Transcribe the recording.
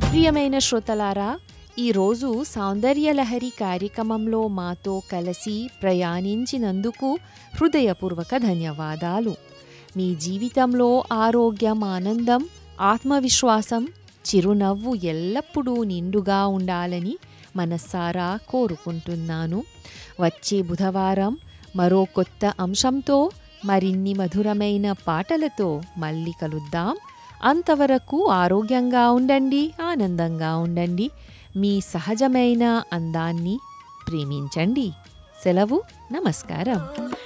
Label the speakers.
Speaker 1: ప్రియమైన శ్రోతలారా ఈరోజు సౌందర్యలహరి కార్యక్రమంలో మాతో కలిసి ప్రయాణించినందుకు హృదయపూర్వక ధన్యవాదాలు మీ జీవితంలో ఆరోగ్యం ఆనందం ఆత్మవిశ్వాసం చిరునవ్వు ఎల్లప్పుడూ నిండుగా ఉండాలని మనస్సారా కోరుకుంటున్నాను వచ్చే బుధవారం మరో కొత్త అంశంతో మరిన్ని మధురమైన పాటలతో మళ్ళీ కలుద్దాం అంతవరకు ఆరోగ్యంగా ఉండండి ఆనందంగా ఉండండి మీ సహజమైన అందాన్ని ప్రేమించండి సెలవు నమస్కారం